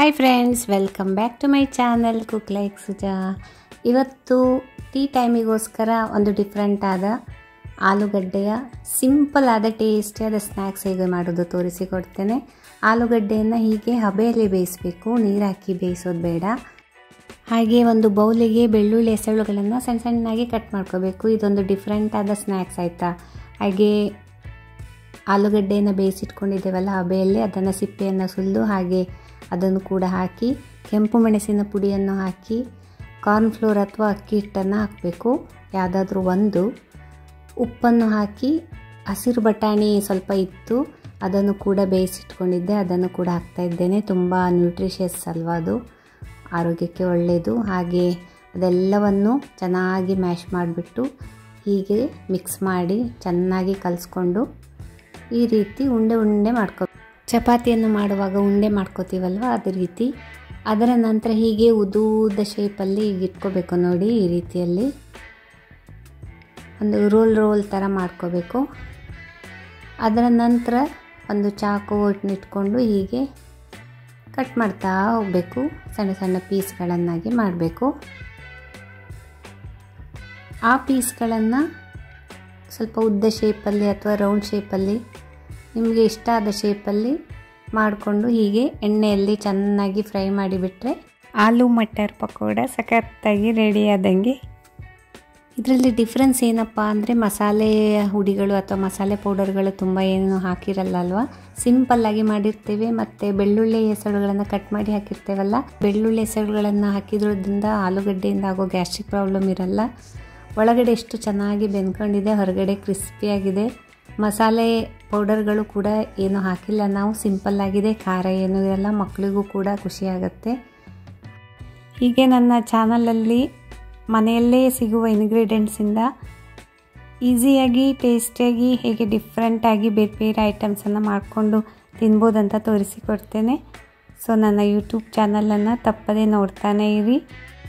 hi friends welcome back to my channel cook like Suja ಇವತ್ತು tea ಟೈಮಿಗೋಸ್ಕರ ಒಂದು different ಆದ ಆಲೂಗಡ್ಡೆಯ simple ಆದ ಟೇಸ್ಟಿಯಾದ ಸ್ನ್ಯಾಕ್ಸ್ ಹೇಗೆ ಮಾಡೋದು ತೋರಿಸಿಕೊಡ್ತೇನೆ ಆಲೂಗಡ್ಡೆಯನ್ನು ಹೀಗೆ ಹಬೆಯಲ್ಲಿ ಬೇಯಿಸಬೇಕು ನೀರು ಹಾಕಿ ಬೇಯಿಸೋದು ಬೇಡ ಹಾಗೆ ಒಂದು ಬೌಲಿಗೆ ಬೆಳ್ಳುಳ್ಳಿ ಎಸಳುಗಳನ್ನು ಸಣ್ಣ ಸಣ್ಣಾಗಿ ಕಟ್ ಮಾಡ್ಕೋಬೇಕು ಇದೊಂದು ಡಿಫ್ರೆಂಟ್ ಆದ ಸ್ನ್ಯಾಕ್ಸ್ ಆಯಿತಾ ಹಾಗೆ ಆಲೂಗಡ್ಡೆಯನ್ನು ಬೇಯಿಸಿಟ್ಕೊಂಡಿದ್ದೇವಲ್ಲ ಹಬೆಯಲ್ಲಿ ಅದನ್ನು ಸಿಪ್ಪೆಯನ್ನು ಸುಲಿದು ಹಾಗೆ ಅದನ್ನು ಕೂಡ ಹಾಕಿ ಕೆಂಪು ಮೆಣಸಿನ ಪುಡಿಯನ್ನು ಹಾಕಿ ಕಾರ್ನ್ಫ್ಲೋರ್ ಅಥವಾ ಅಕ್ಕಿ ಹಿಟ್ಟನ್ನು ಹಾಕಬೇಕು ಯಾವುದಾದ್ರೂ ಒಂದು ಉಪ್ಪನ್ನು ಹಾಕಿ ಹಸಿರು ಬಟಾಣಿ ಸ್ವಲ್ಪ ಇತ್ತು ಅದನ್ನು ಕೂಡ ಬೇಯಿಸಿಟ್ಕೊಂಡಿದ್ದೆ ಅದನ್ನು ಕೂಡ ಹಾಕ್ತಾ ಇದ್ದೇನೆ ತುಂಬ ನ್ಯೂಟ್ರಿಷಿಯಸ್ ಅಲ್ವಾ ಅದು ಆರೋಗ್ಯಕ್ಕೆ ಒಳ್ಳೆಯದು ಹಾಗೆ ಅದೆಲ್ಲವನ್ನು ಚೆನ್ನಾಗಿ ಮ್ಯಾಶ್ ಮಾಡಿಬಿಟ್ಟು ಹೀಗೆ ಮಿಕ್ಸ್ ಮಾಡಿ ಚೆನ್ನಾಗಿ ಕಲಿಸ್ಕೊಂಡು ಈ ರೀತಿ ಉಂಡೆ ಉಂಡೆ ಮಾಡ್ಕೊ ಚಪಾತಿಯನ್ನು ಮಾಡುವಾಗ ಉಂಡೆ ಮಾಡ್ಕೋತೀವಲ್ವ ಅದೇ ರೀತಿ ಅದರ ನಂತರ ಹೀಗೆ ಉದೂದ ಶೇಪಲ್ಲಿ ಈಗ ಇಟ್ಕೋಬೇಕು ನೋಡಿ ಈ ರೀತಿಯಲ್ಲಿ ಒಂದು ರೋಲ್ ರೋಲ್ ಥರ ಮಾಡ್ಕೋಬೇಕು ಅದರ ನಂತರ ಒಂದು ಚಾಕು ಇಟ್ಕೊಂಡು ಹೀಗೆ ಕಟ್ ಮಾಡ್ತಾ ಹೋಗಬೇಕು ಸಣ್ಣ ಸಣ್ಣ ಪೀಸ್ಗಳನ್ನಾಗಿ ಮಾಡಬೇಕು ಆ ಪೀಸ್ಗಳನ್ನು ಸ್ವಲ್ಪ ಉದ್ದ ಶೇಪಲ್ಲಿ ಅಥವಾ ರೌಂಡ್ ಶೇಪಲ್ಲಿ ನಿಮಗೆ ಇಷ್ಟ ಆದ ಶೇಪಲ್ಲಿ ಮಾಡಿಕೊಂಡು ಹೀಗೆ ಎಣ್ಣೆಯಲ್ಲಿ ಚೆನ್ನಾಗಿ ಫ್ರೈ ಮಾಡಿಬಿಟ್ರೆ ಆಲೂ ಮಟರ್ ಪಕೋಡ ಸಖತ್ತಾಗಿ ರೆಡಿ ಆದಂಗೆ ಇದರಲ್ಲಿ ಡಿಫ್ರೆನ್ಸ್ ಏನಪ್ಪ ಅಂದರೆ ಮಸಾಲೆ ಹುಡಿಗಳು ಅಥವಾ ಮಸಾಲೆ ಪೌಡರ್ಗಳು ತುಂಬ ಏನು ಹಾಕಿರಲ್ಲ ಅಲ್ವಾ ಸಿಂಪಲ್ಲಾಗಿ ಮಾಡಿರ್ತೇವೆ ಮತ್ತು ಬೆಳ್ಳುಳ್ಳಿ ಹೆಸರುಗಳನ್ನು ಕಟ್ ಮಾಡಿ ಹಾಕಿರ್ತೇವಲ್ಲ ಬೆಳ್ಳುಳ್ಳಿ ಹೆಸರುಗಳನ್ನು ಹಾಕಿದ್ರಿಂದ ಆಲೂಗಡ್ಡೆಯಿಂದ ಆಗೋ ಗ್ಯಾಸ್ಟ್ರಿಕ್ ಪ್ರಾಬ್ಲಮ್ ಇರಲ್ಲ ಒಳಗಡೆ ಎಷ್ಟು ಚೆನ್ನಾಗಿ ಬೆಂದ್ಕೊಂಡಿದೆ ಹೊರಗಡೆ ಕ್ರಿಸ್ಪಿಯಾಗಿದೆ ಮಸಾಲೆ ಪೌಡರ್ಗಳು ಕೂಡ ಏನು ಹಾಕಿಲ್ಲ ನಾವು ಸಿಂಪಲ್ಲಾಗಿದೆ ಖಾರ ಏನೂ ಇರಲ್ಲ ಮಕ್ಕಳಿಗೂ ಕೂಡ ಖುಷಿಯಾಗುತ್ತೆ ಹೀಗೆ ನನ್ನ ಚಾನಲಲ್ಲಿ ಮನೆಯಲ್ಲೇ ಸಿಗುವ ಇಂಗ್ರೀಡಿಯೆಂಟ್ಸಿಂದ ಈಸಿಯಾಗಿ ಟೇಸ್ಟಿಯಾಗಿ ಹೇಗೆ ಡಿಫ್ರೆಂಟಾಗಿ ಬೇರೆ ಬೇರೆ ಐಟಮ್ಸನ್ನು ಮಾಡಿಕೊಂಡು ತಿನ್ಬೋದಂತ ತೋರಿಸಿಕೊಡ್ತೇನೆ ಸೊ ನನ್ನ ಯೂಟ್ಯೂಬ್ ಚಾನಲನ್ನು ತಪ್ಪದೇ ನೋಡ್ತಾನೆ ಇರಿ